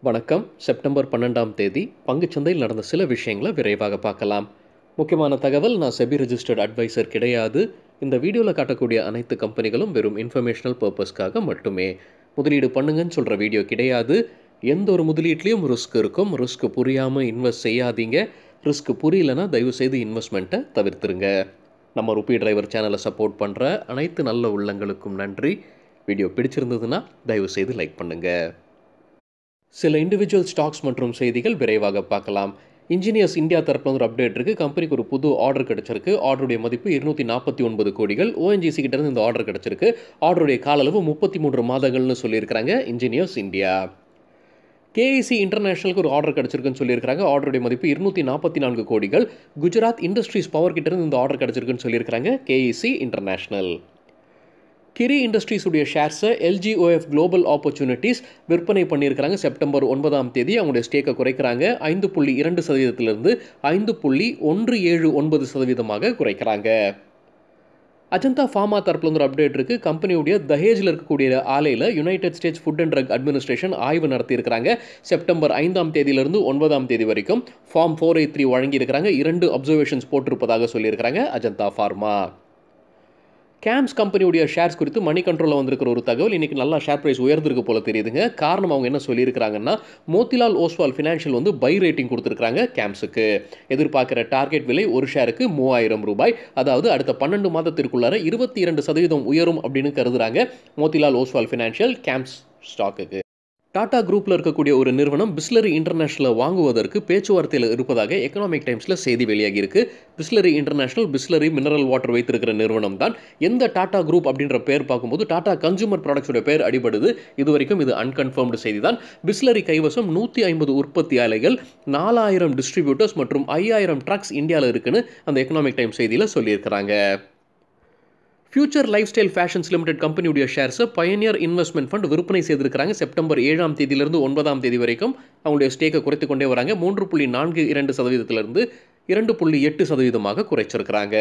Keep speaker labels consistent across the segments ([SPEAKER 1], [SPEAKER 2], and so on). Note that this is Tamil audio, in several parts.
[SPEAKER 1] வணக்கம் செப்டம்பர் பன்னெண்டாம் தேதி பங்குச்சந்தையில் நடந்த சில விஷயங்களை விரைவாக பார்க்கலாம் முக்கியமான தகவல் நான் செபி ரெஜிஸ்டர்ட் அட்வைசர் கிடையாது இந்த வீடியோவில் காட்டக்கூடிய அனைத்து கம்பெனிகளும் வெறும் இன்ஃபர்மேஷனல் பர்பஸ்க்காக மட்டுமே முதலீடு பண்ணுங்கன்னு சொல்கிற வீடியோ கிடையாது எந்த ஒரு முதலீட்லேயும் ரிஸ்க் இருக்கும் ரிஸ்க் புரியாமல் இன்வெஸ்ட் செய்யாதீங்க ரிஸ்க் புரியலனா தயவுசெய்து இன்வெஸ்ட்மெண்ட்டை தவிர்த்துருங்க நம்ம ருபி டிரைவர் சேனலை சப்போர்ட் பண்ணுற அனைத்து நல்ல உள்ளங்களுக்கும் நன்றி வீடியோ பிடிச்சிருந்ததுன்னா தயவுசெய்து லைக் பண்ணுங்கள் சில இண்டிவிஜுவல் ஸ்டாக்ஸ் மற்றும் செய்திகள் விரைவாக பார்க்கலாம் இன்ஜினியர்ஸ் இந்தியா தரப்புல ஒரு அப்டேட் இருக்குது கம்பெனிக்கு ஒரு புது ஆர்டர் கிடச்சிருக்கு ஆர்டருடைய மதிப்பு இருநூற்றி நாற்பத்தி ஒன்பது கோடிகள் ஓஎன்ஜிசி கிட்ட இருந்து இந்த ஆர்டர் கிடச்சிருக்கு ஆர்டருடைய கால அளவு முப்பத்தி மூன்று மாதங்கள்னு சொல்லியிருக்கிறாங்க இன்ஜினியர்ஸ் இந்தியா கேஐசி இன்டர்நேஷனலுக்கு ஒரு ஆர்டர் கிடச்சிருக்குன்னு சொல்லியிருக்காங்க ஆர்டருடைய மதிப்பு இருநூற்றி நாற்பத்தி நான்கு கோடிகள் குஜராத் இண்டஸ்ட்ரீஸ் பவர் கிட்ட இருந்து இந்த ஆர்டர் கிடச்சிருக்குன்னு சொல்லியிருக்காங்க கேஐசி இன்டர்நேஷனல் கிரி இண்டஸ்ட்ரீஸுடைய ஷேர்ஸை எல்ஜிஓஎஃப் குளோபல் ஆப்பர்ச்சுனிட்டிஸ் விற்பனை பண்ணியிருக்கிறாங்க செப்டம்பர் ஒன்பதாம் தேதி அவங்களுடைய ஸ்டேக்கை குறைக்கிறாங்க ஐந்து புள்ளி இரண்டு சதவீதத்திலிருந்து ஐந்து புள்ளி ஒன்று ஏழு ஒன்பது சதவீதமாக குறைக்கிறாங்க அஜந்தா ஃபார்மா தரப்புல வந்து ஒரு அப்டேட் இருக்குது கம்பெனியுடைய தஹேஜில் இருக்கக்கூடிய ஆலையில் United States Food and Drug Administration ஆய்வு நடத்தியிருக்கிறாங்க செப்டம்பர் ஐந்தாம் தேதியிலிருந்து ஒன்பதாம் தேதி வரைக்கும் ஃபார்ம் ஃபோர் எயிட் த்ரீ வழங்கியிருக்கிறாங்க இரண்டு அப்சர்வேஷன்ஸ் போட்டிருப்பதாக சொல்லியிருக்கிறாங்க அஜந்தா ஃபார்மா கேம்ஸ் கம்பெனியுடைய ஷேர்ஸ் குறித்து மணி கண்ட்ரோலில் வந்திருக்கிற ஒரு தகவல் இன்றைக்கி நல்லா ஷேர் ப்ரைஸ் உயர்ந்திருக்கு போல தெரியுதுங்க காரணம் அவங்க என்ன சொல்லியிருக்கிறாங்கன்னா மோத்திலால் ஓஸ்வால் ஃபினான்ஷியல் வந்து பை ரேட்டிங் கொடுத்துருக்காங்க கேம்ஸுக்கு எதிர்பார்க்குற டார்கெட் விலை ஒரு ஷேருக்கு மூவாயிரம் ரூபாய் அதாவது அடுத்த பன்னெண்டு மாதத்திற்குள்ளார இருபத்தி இரண்டு சதவீதம் உயரும் அப்படின்னு கருதுறாங்க மோத்திலால் ஓஸ்வால் ஃபினான்ஷியல் கேம்ஸ் ஸ்டாக்குக்கு டாடா குரூப்பில் இருக்கக்கூடிய ஒரு நிறுவனம் பிஸ்லரி இன்டர்நேஷனலை வாங்குவதற்கு பேச்சுவார்த்தையில் இருப்பதாக எக்கனாமிக் டைம்ஸில் செய்தி வெளியாகி இருக்கு Bisleri international Bisleri mineral water வைத்திருக்கிற நிறுவனம் தான் எந்த டாடா குரூப் அப்படின்ற பேர் பார்க்கும்போது டாடா கன்சூமர் ப்ராடக்ட்ஸோட பேர் அடிபடுது இது வரைக்கும் இது அன்கன்ஃபர்ம்டு செய்தி தான் பிஸ்லரி கைவசம் நூற்றி ஐம்பது உற்பத்தி ஆலைகள் நாலாயிரம் டிஸ்ட்ரிபியூட்டர்ஸ் மற்றும் ஐயாயிரம் ட்ரக்ஸ் இந்தியாவில் இருக்குன்னு அந்த எக்கனாமிக் டைம் செய்தியில் சொல்லியிருக்கிறாங்க future lifestyle fashions limited கம்பெனியுடைய ஷேர்ஸை பயனியர் இன்வெஸ்ட்மெண்ட் ஃபண்ட் விற்பனை செய்திருக்கிறாங்க செப்டம்பர் ஏழாம் தேதியிலிருந்து ஒன்பதாம் தேதி வரைக்கும் அவங்களுடைய ஸ்டேக்கை குறைத்து கொண்டே வராங்க மூன்று புள்ளி நான்கு இரண்டு சதவீதத்திலிருந்து இரண்டு புள்ளி எட்டு சதவீதமாக குறைச்சிருக்கிறாங்க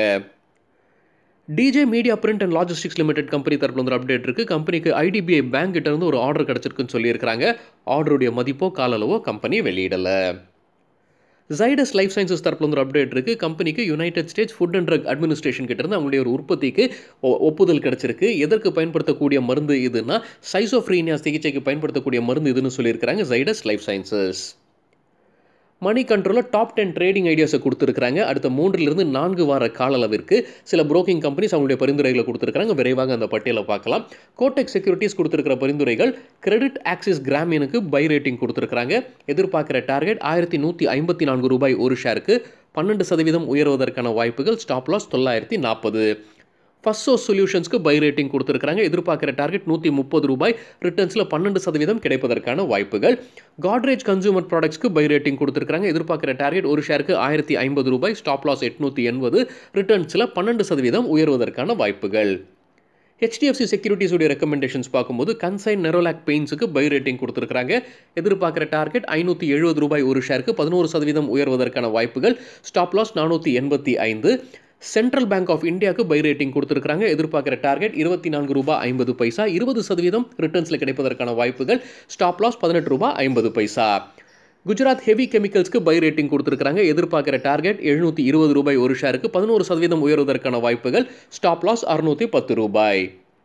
[SPEAKER 1] DJ media print and logistics limited company தரப்புல வந்து அப்டேட் இருக்குது கம்பெனிக்கு ஐடிபிஐ பேங்க் கிட்ட இருந்து ஒரு ஆர்டர் கிடச்சிருக்குன்னு சொல்லியிருக்கிறாங்க ஆர்டருடைய மதிப்போ காலளவோ கம்பெனி வெளியிடலை ஜைடஸ் லைஃப் சயின்சஸ் தரப்புல வந்து ஒரு அப்டேட் இருக்குது கம்பெனிக்கு United States Food and Drug Administration கிட்ட அவங்களுடைய ஒரு உற்பத்திக்கு ஒப்புதல் கிடச்சிருக்கு எதற்கு பயன்படுத்தக்கூடிய மருந்து இதுன்னா சைசோஃப்ரீனியா சிகிச்சைக்கு பயன்படுத்தக்கூடிய மருந்து இதுன்னு சொல்லியிருக்கிறாங்க ஜைடஸ் லைஃப் சயின்சஸ் மணி கண்ட்ரோலில் டாப் டென் ட்ரேடிங் ஐடியாஸை கொடுத்துருக்காங்க அடுத்த மூன்றிலிருந்து நான்கு வார கால அளவிற்கு சில புரோக்கிங் கம்பெனிஸ் அவங்களுடைய பரிந்துரைகளை கொடுத்துருக்காங்க விரைவாக அந்த பட்டியலை பார்க்கலாம் கோட்டெக் செக்யூரிட்டிஸ் கொடுத்துருக்கிற பரிந்துரைகள் கிரெடிட் ஆக்சிஸ் கிராமியனுக்கு பை ரேட்டிங் கொடுத்துருக்காங்க எதிர்பார்க்குற டார்கெட் ஆயிரத்தி நூற்றி ஐம்பத்தி நான்கு ரூபாய் ஒரு ஷேருக்கு பன்னெண்டு சதவீதம் உயர்வதற்கான வாய்ப்புகள் ஸ்டாப் லாஸ் தொள்ளாயிரத்தி நாற்பது ஃபஸ்ட் சோர்ஸ் சொல்யூஷன்ஸ்க்கு பை ரேட்டிங் கொடுத்துருக்காங்க எதிர்பார்க்குற டார்கெட் நூற்றி முப்பது ரூபாய் ரிட்டர்ன்ஸில் பன்னெண்டு சதவீதம் கிடைப்பதற்கான வாய்ப்புகள் காட்ரேஜ் கன்சூமர் ப்ராடக்ட்ஸ்க்கு பை ரேட்டிங் கொடுத்துருக்காங்க எதிர்பார்க்குற டார்கெட் ஒரு ஷேருக்கு ஆயிரத்தி ஐம்பது ரூபாய் ஸ்டாப் லாஸ் எட்நூற்றி எண்பது ரிட்டர்ன்ஸில் பன்னெண்டு சதவீதம் உயர்வதற்கான வாய்ப்புகள் ஹெச்டிஎஃப்சி செக்யூரிட்டிஸுடைய ரெக்கமெண்டேஷன்ஸ் பார்க்கும்போது கன்சைன் நெரோலாக் பெயின்ஸுக்கு பை ரேட்டிங் கொடுத்துருக்காங்க எதிர்பார்க்குற டார்கெட் ஐநூற்றி எழுபது ரூபாய் ஒரு ஷேருக்கு பதினோரு சதவீதம் உயர்வதற்கான வாய்ப்புகள் ஸ்டாப் லாஸ் நானூற்றி எண்பத்தி ஐந்து சென்ட்ரல் பேங்க் ஆஃப் இந்தியாவுக்கு பை ரேட்டிங் கொடுத்துருக்காங்க எதிர்பார்க்குற டார்கெட் இருபத்தி நான்கு ரூபாய் ஐம்பது பைசா இருபது சதவீதம் ரிட்டர்ன்ஸில் கிடைப்பதற்கான வாய்ப்புகள் ஸ்டாப் லாஸ் பதினெட்டு ரூபாய் ஐம்பது பைசா குஜராத் ஹெவி கெமிக்கல்ஸ்க்கு பை ரேட்டிங் கொடுத்துருக்காங்க எதிர்பார்க்குற டார்கெட் எழுநூற்றி இருபது ரூபாய் ஒரு ஷேருக்கு பதினோரு சதவீதம் உயர்வதற்கான வாய்ப்புகள் ஸ்டாப் லாஸ் அறுநூற்றி பத்து ரூபாய்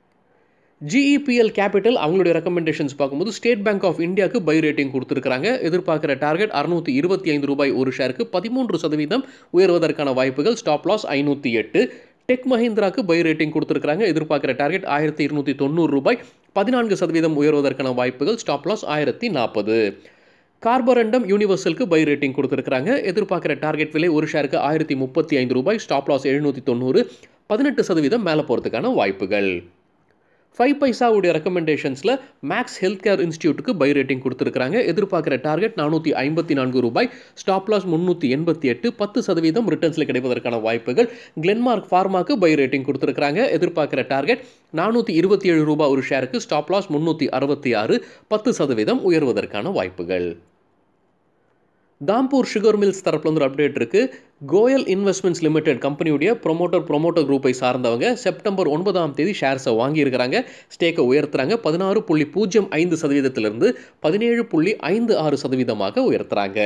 [SPEAKER 1] ஜிஇபிஎல் கேபிட்டல் அவங்களுடைய ரெக்கமெண்டேஷன்ஸ் பார்க்கும்போது ஸ்டேட் பேங்க் ஆஃப் இந்தியாவுக்கு பை ரேட்டிங் கொடுத்துருக்காங்க எதிர்பார்க்குற டார்கெட் அறுநூற்றி இருபத்தி ஐந்து ரூபாய் ஒரு ஷேருக்கு பதிமூன்று சதவீதம் உயர்வதற்கான வாய்ப்புகள் ஸ்டாப் லாஸ் ஐநூற்றி எட்டு டெக் மஹிந்திராக்கு பை ரேட்டிங் கொடுத்துருக்காங்க எதிர்பார்க்குற டார்கெட் ஆயிரத்தி இருநூற்றி தொண்ணூறு ரூபாய் பதினான்கு சதவீதம் உயர்வதற்கான வாய்ப்புகள் ஸ்டாப் லாஸ் ஆயிரத்தி நாற்பது கார்பரண்டம் யூனிவர்சலுக்கு பை ரேட்டிங் கொடுத்துருக்காங்க எதிர்பார்க்குற டார்கெட் விலை ஒரு ஷேருக்கு ஆயிரத்தி முப்பத்தி ஐந்து ரூபாய் ஸ்டாப் லாஸ் எழுநூற்றி தொண்ணூறு பதினெட்டு சதவீதம் மேலே போகிறதுக்கான வாய்ப்புகள் ஃபைவ் பைசாவுடைய ரெக்கமெண்டேஷன்ஸில் மேக்ஸ் ஹெல்த் கேர் இன்ஸ்டியூட்டுக்கு பை ரேட்டிங் கொடுத்துருக்காங்க எதிர்பார்க்குற டார்கெட் நானூற்றி ஐம்பத்தி நான்கு ரூபாய் ஸ்டாப் லாஸ் முந்நூற்றி எண்பத்தி எட்டு பத்து சதவீதம் ரிட்டர்ன்ஸில் கிடைப்பதற்கான வாய்ப்புகள் கிளென்மார்க் ஃபார்மாக்கு பை ரேட்டிங் கொடுத்துருக்காங்க எதிர்பார்க்குற டார்கெட் நானூற்றி இருபத்தி ஏழு ரூபாய் ஒரு ஷேருக்கு ஸ்டாப் லாஸ் முந்நூற்றி அறுபத்தி ஆறு பத்து சதவீதம் உயர்வதற்கான வாய்ப்புகள் தாம்பூர் சுகர் மில்ஸ் தரப்புல வந்து ஒரு அப்டேட் இருக்கு கோயல் இன்வெஸ்ட்மெண்ட்ஸ் லிமிடெட் கம்பெனியுடைய ப்ரொமோட்டர் ப்ரொமோட்டர் குரூப்பை சார்ந்தவங்க செப்டம்பர் ஒன்பதாம் தேதி ஷேர்ஸை வாங்கியிருக்கிறாங்க ஸ்டேக்கை உயர்த்துறாங்க பதினாறு புள்ளி பூஜ்ஜியம் ஐந்து சதவீதத்திலிருந்து பதினேழு புள்ளி ஐந்து ஆறு சதவீதமாக உயர்த்துறாங்க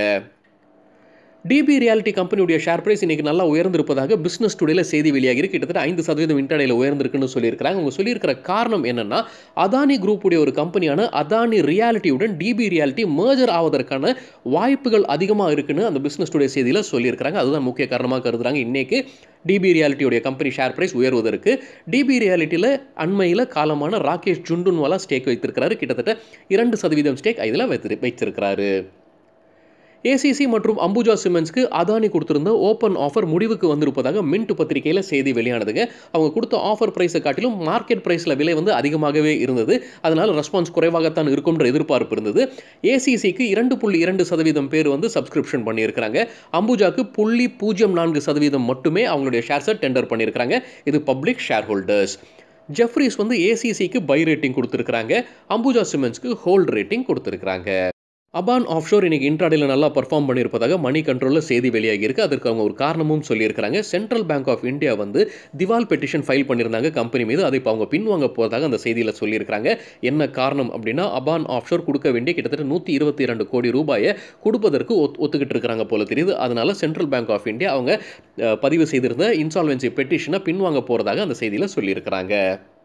[SPEAKER 1] டிபி ரியாலிட்டி கம்பெனியுடைய ஷேர் பிரைஸ் இன்னைக்கு நல்லா உயர்ந்திருப்பதாக பிசினஸ் டுடேல செய்தி வெளியாகி கிட்டத்தட்ட ஐந்து சதவீதம் இன்டர்டேல உயர்ந்திருக்குன்னு சொல்லியிருக்காங்க அவங்க சொல்லியிருக்கிற காரணம் என்னன்னா அதானி குரூப்புடைய ஒரு கம்பெனியான அதானி ரியாலிட்டியுடன் டிபி ரியாலிட்டி மேஜர் ஆவதற்கான வாய்ப்புகள் அதிகமாக இருக்குன்னு அந்த பிசினஸ் டுடே செய்தியில் சொல்லியிருக்காங்க அதுதான் முக்கிய காரணமாக கருதுறாங்க இன்னைக்கு டிபி ரியாலிட்டியுடைய கம்பெனி ஷேர் பிரைஸ் உயர்வதற்கு டிபி ரியாலிட்டியில் அண்மையில் காலமான ராகேஷ் ஜுண்டுன்வாலா ஸ்டேக் வைத்திருக்கிறாரு கிட்டத்தட்ட இரண்டு சதவீதம் ஸ்டேக் இதில் வைத்து வைத்திருக்கிறாரு ஏசிசி மற்றும் அம்புஜா சிமெண்ட்ஸ்க்கு அதானி கொடுத்திருந்த ஓப்பன் ஆஃபர் முடிவுக்கு வந்திருப்பதாக மின்ட் பத்திரிகையில் செய்தி வெளியானதுங்க அவங்க கொடுத்த ஆஃபர் ப்ரைஸை காட்டிலும் மார்க்கெட் ப்ரைஸில் விலை வந்து அதிகமாகவே இருந்தது அதனால் ரெஸ்பான்ஸ் குறைவாகத்தான் இருக்கும்ன்ற எதிர்பார்ப்பு இருந்தது ஏசிசிக்கு இரண்டு புள்ளி இரண்டு சதவீதம் பேர் வந்து சப்ஸ்கிரிப்ஷன் பண்ணியிருக்கிறாங்க அம்புஜாக்கு புள்ளி பூஜ்ஜியம் நான்கு சதவீதம் மட்டுமே அவங்களுடைய ஷேர்ஸை டெண்டர் பண்ணியிருக்கிறாங்க இது பப்ளிக் ஷேர் ஹோல்டர்ஸ் ஜெஃப்ரிஸ் வந்து ஏசிசிக்கு பை ரேட்டிங் கொடுத்துருக்காங்க அம்புஜா சிமெண்ட்ஸ்க்கு ஹோல்ட் ரேட்டிங் கொடுத்துருக்காங்க அபான் ஆஃப்ஷோர் இன்னைக்கு இன்ட்ராடேல நல்லா பர்ஃபார்ம் பண்ணியிருப்பதாக மணி கண்ட்ரோலில் செய்தி வெளியாகி இருக்கு அதற்கு அவங்க ஒரு காரணமும் சொல்லியிருக்கிறாங்க சென்ட்ரல் பேங்க் ஆஃப் இந்தியா வந்து திவால் பெட்டிஷன் ஃபைல் பண்ணியிருந்தாங்க கம்பெனி மீது அதை இப்போ அவங்க பின்வாங்க போவதாக அந்த செய்தியில் சொல்லியிருக்காங்க என்ன காரணம் அப்படின்னா அபான் ஆஃப்ஷோர் கொடுக்க வேண்டிய கிட்டத்தட்ட நூற்றி இருபத்தி இரண்டு கோடி ரூபாயை கொடுப்பதற்கு ஒத் ஒத்துக்கிட்டு இருக்கிறாங்க போல தெரியுது அதனால சென்ட்ரல் பேங்க் ஆஃப் இந்தியா அவங்க அஹ், பதிவு செய்திருந்த இன்சால்வென்சி பெட்டிஷனை பின்வாங்க போகிறதாக அந்த செய்தியில் சொல்லியிருக்கிறாங்க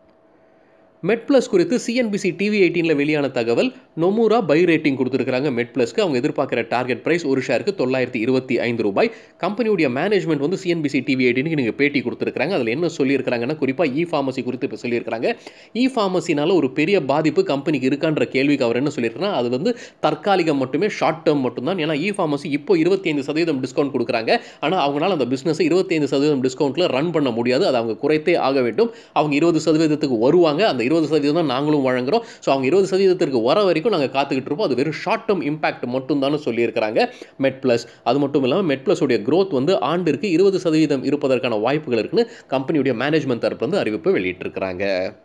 [SPEAKER 1] மெட் ப்ளஸ் குறித்து சிஎன்பிசி டிவி எயிட்டீனில் வெளியான தகவல் நொமூரா பை ரேட்டிங் கொடுத்துருக்காங்க மெட் ப்ளஸ்க்கு அவங்க எதிர்பார்க்குற டார்கெட் பிரைஸ் ஒரு ஷேருக்கு தொள்ளாயிரத்தி இருபத்தி ஐந்து ரூபாய் கம்பெனியுடைய மேனேஜ்மெண்ட் வந்து சிஎன்பிசி டிவி எயிட்டீனுக்கு நீங்கள் பேட்டி கொடுத்துருக்காங்க அதில் என்ன சொல்லியிருக்காங்கன்னா குறிப்பாக இ ஃபார்மசி குறித்து இப்போ சொல்லியிருக்காங்க இ ஃபார்மசினால ஒரு பெரிய பாதிப்பு கம்பெனிக்கு இருக்கான்ற கேள்விக்கு அவர் என்ன சொல்லியிருக்காங்கன்னா அது வந்து தற்காலிகம் மட்டுமே ஷார்ட் டேர்ம் மட்டும்தான் ஏன்னா இ ஃபார்மசி இப்போ இருபத்தி ஐந்து சதவீதம் டிஸ்கவுண்ட் கொடுக்குறாங்க ஆனால் அவங்களால அந்த பிஸ்னஸை இருபத்தைந்து சதவீதம் டிஸ்கவுண்ட்டில் ரன் பண்ண முடியாது அதை அவங்க குறைத்தே ஆக வேண்டும் அவங்க இருபது சதவீதத்துக்கு வருவாங்க அந்த இருபது சதவீதம் தான் நாங்களும் வழங்குறோம் ஸோ அவங்க இருபது சதவீதத்திற்கு வர வரைக்கும் நாங்கள் காத்துக்கிட்டு இருப்போம் அது வெறும் ஷார்ட் டேர்ம் இம்பாக்ட் மட்டும்தான் சொல்லியிருக்கிறாங்க மெட் ப்ளஸ் அது மட்டும் இல்லாமல் மெட் ப்ளஸுடைய growth வந்து ஆண்டிற்கு இருபது சதவீதம் இருப்பதற்கான வாய்ப்புகள் இருக்குன்னு கம்பெனியுடைய மேனேஜ்மெண்ட் தரப்பு வந்து அறிவிப்பு வெளியிட்டிருக்கிறாங்க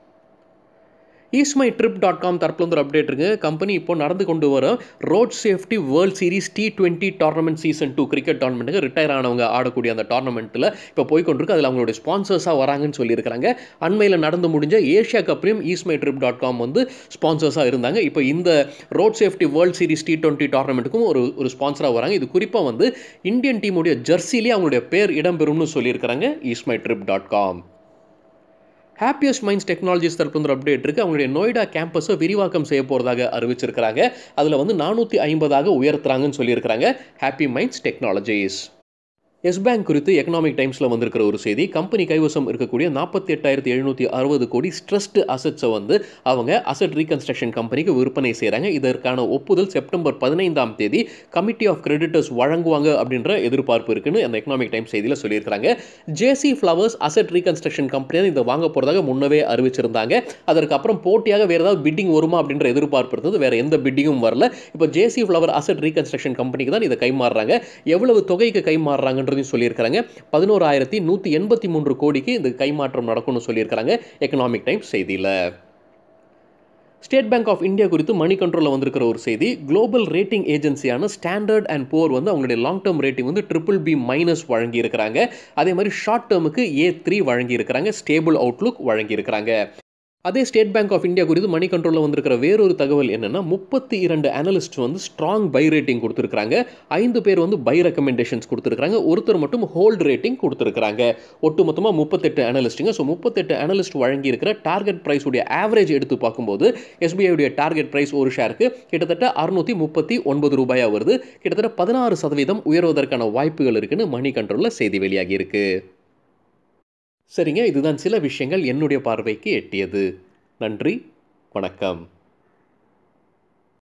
[SPEAKER 1] ஈஸ்மை ட்ரிப் டாட் காம் தரப்புல வந்து ஒரு அப்டேட் இருக்கு கம்பெனி இப்போ நடந்து கொண்டு வர road safety world series T twenty tournament season two cricket டோர்னமெண்ட்டுக்கு ரிட்டையர் ஆனவங்க ஆடக்கூடிய அந்த டோர்னமெண்ட்டில் இப்போ போய் கொண்டிருக்கு அதில் அவங்களுடைய ஸ்பான்சர்ஸாக வராங்கன்னு சொல்லியிருக்காங்க அண்மையில் நடந்து முடிஞ்ச ஏஷியா கப்லையும் ஈஸ்மை ட்ரிப் டாட் காம் வந்து ஸ்பான்சர்ஸாக இருந்தாங்க இப்போ இந்த road safety world series T twenty டோர்னமெண்ட்டுக்கும் ஒரு ஒரு ஸ்பான்சராக வராங்க இது குறிப்பாக வந்து இந்தியன் டீமுடைய ஜெர்சிலேயே அவங்களுடைய பேர் இடம்பெறும்னு சொல்லியிருக்கிறாங்க ease my trip dot com happiest minds technologies தரப்பு வந்து ஒரு அப்டேட் இருக்குது அவங்களுடைய நொய்டா கேம்பஸை விரிவாக்கம் செய்ய போகிறதாக அறிவிச்சிருக்கிறாங்க அதில் வந்து நானூற்றி ஐம்பதாக உயர்த்துறாங்கன்னு சொல்லியிருக்கிறாங்க happy minds technologies yes bank குறித்து எக்கனாமிக் டைம்ஸில் வந்திருக்கிற ஒரு செய்தி கம்பெனி கைவசம் இருக்கக்கூடிய நாற்பத்தி எட்டாயிரத்தி எழுநூற்றி அறுபது கோடி ஸ்ட்ரெஸ்டு அசட்ஸை வந்து அவங்க அசட் ரீகன்ஸ்ட்ரக்ஷன் கம்பெனிக்கு விற்பனை செய்கிறாங்க இதற்கான ஒப்புதல் செப்டம்பர் பதினைந்தாம் தேதி கமிட்டி ஆஃப் கிரெடிட்டர்ஸ் வழங்குவாங்க அப்படின்ற எதிர்பார்ப்பு இருக்குன்னு அந்த எக்கனாமிக் டைம்ஸ் செய்தியில் சொல்லியிருக்காங்க JC flowers asset reconstruction company தான் இதை வாங்க போகிறதாக முன்னவே அறிவிச்சிருந்தாங்க அதற்கு அப்புறம் போட்டியாக வேறு ஏதாவது பிட்டிங் வருமா அப்படின்ற எதிர்பார்ப்பு இருந்தது வேறு எந்த பிட்டிங்கும் வரல இப்போ ஜேசி ஃப்ளவர் அசட் ரீகன்ஸ்ட்ரக்ஷன் கம்பெனிக்கு தான் இதை கைமாறுறாங்க எவ்வளவு தொகைக்கு கைமாறுறாங்கன்றதையும் சொல்லியிருக்காங்க பதினோராயிரத்தி நூற்றி எண்பத்தி மூன்று கோடிக்கு இந்த கைமாற்றம் நடக்கும்னு சொல்லியிருக்காங்க எக்கனாமிக் டைம்ஸ் செய்தியில் ஸ்டேட் பேங்க் ஆஃப் இந்தியா குறித்து மணி கண்ட்ரோலில் வந்திருக்கிற ஒரு செய்தி குளோபல் ரேட்டிங் ஏஜென்சியான ஸ்டாண்டர்ட் அண்ட் போர் வந்து அவங்களுடைய லாங் டேர்ம் ரேட்டிங் வந்து ட்ரிபிள் பி மைனஸ் வழங்கியிருக்கிறாங்க அதே மாதிரி ஷார்ட் டேர்முக்கு ஏ த்ரீ வழங்கியிருக்கிறாங்க ஸ்டேபிள் அவுட்லுக் வழங்கியிருக்கிறாங்க அதே ஸ்டேட் பேங்க் ஆஃப் இந்தியா குறித்து மணி கண்ட்ரோலில் வந்திருக்கிற வேறொரு தகவல் என்னன்னா முப்பத்தி இரண்டு அனலிஸ்ட் வந்து ஸ்ட்ராங் பை ரேட்டிங் கொடுத்துருக்காங்க ஐந்து பேர் வந்து பை ரெக்கமெண்டேஷன்ஸ் கொடுத்துருக்காங்க ஒருத்தர் மட்டும் ஹோல்டு ரேட்டிங் கொடுத்துருக்காங்க ஒட்டுமொத்தமாக முப்பத்தெட்டு அனலிஸ்ட்டுங்க ஸோ முப்பத்தெட்டு அனலிஸ்ட் வழங்கியிருக்கிற டார்கெட் ப்ரைஸ் உடைய ஆவரேஜ் எடுத்து பார்க்கும்போது SBI உடைய டார்கெட் ப்ரைஸ் ஒரு ஷேருக்கு கிட்டத்தட்ட அறுநூற்றி முப்பத்தி ஒன்பது ரூபாயா வருது கிட்டத்தட்ட பதினாறு சதவீதம் உயர்வதற்கான வாய்ப்புகள் இருக்குன்னு மணி கண்ட்ரோலில் செய்தி வெளியாகி இருக்கு சரிங்க இதுதான் சில விஷயங்கள் என்னுடைய பார்வைக்கு எட்டியது நன்றி வணக்கம்